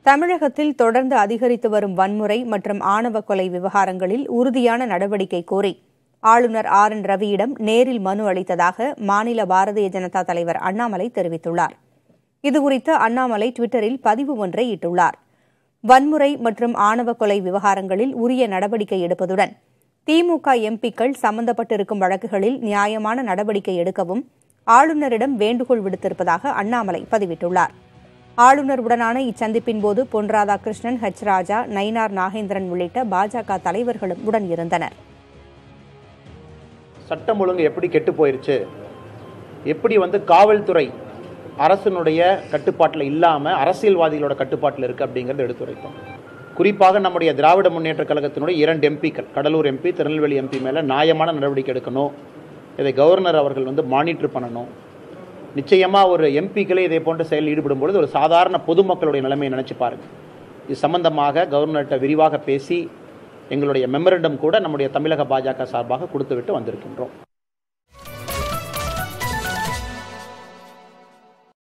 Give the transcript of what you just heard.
தமிழகத்தில் தொடர்ந்து அதிகரித்து வரும் வன்முறை மற்றும் ஆணவ கொலை விவகாரங்களில் உறுதியான நடவடிக்கை கோரி ஆளுநர் ஆர் என் ரவியிடம் நேரில் மனு அளித்ததாக மாநில பாரதிய ஜனதா தலைவர் அண்ணாமலை தெரிவித்துள்ளார் இதுகுறித்து அண்ணாமலை டுவிட்டரில் பதிவு ஒன்றை இட்டுள்ளார் வன்முறை மற்றும் ஆணவ கொலை விவகாரங்களில் உரிய நடவடிக்கை எடுப்பதுடன் திமுக எம்பிக்கள் சம்பந்தப்பட்டிருக்கும் வழக்குகளில் நியாயமான நடவடிக்கை எடுக்கவும் ஆளுநரிடம் வேண்டுகோள் விடுத்திருப்பதாக அண்ணாமலை பதிவிட்டுள்ளார் ஆளுநருடனான இச்சந்திப்பின் போது பொன் ராதாகிருஷ்ணன் ஹெச் ராஜா நயினார் நாகேந்திரன் உள்ளிட்ட பாஜக தலைவர்களும் உடன் இருந்தனர் சட்டம் ஒழுங்கு எப்படி கெட்டு போயிருச்சு எப்படி வந்து காவல்துறை அரசனுடைய கட்டுப்பாட்டில் இல்லாமல் அரசியல்வாதிகளோட கட்டுப்பாட்டில் இருக்குது அப்படிங்கிறத எடுத்துரைத்தோம் குறிப்பாக நம்முடைய திராவிட முன்னேற்ற கழகத்தினுடைய இரண்டு எம்பிக்கள் கடலூர் எம்பி திருநெல்வேலி எம்பி மேலே நியாயமான நடவடிக்கை எடுக்கணும் இதை கவர்னர் அவர்கள் வந்து மானிட்டர் பண்ணணும் நிச்சயமாக ஒரு எம்பிக்களே இதே போன்ற செயலில் ஈடுபடும் பொழுது ஒரு சாதாரண பொதுமக்களுடைய நிலைமையை நினச்சி பாருங்க இது சம்பந்தமாக கவர்னர்கிட்ட விரிவாக பேசி எங்களுடைய மெமரண்டம் கூட நம்முடைய தமிழக பாஜக சார்பாக கொடுத்துவிட்டு வந்திருக்கின்றோம்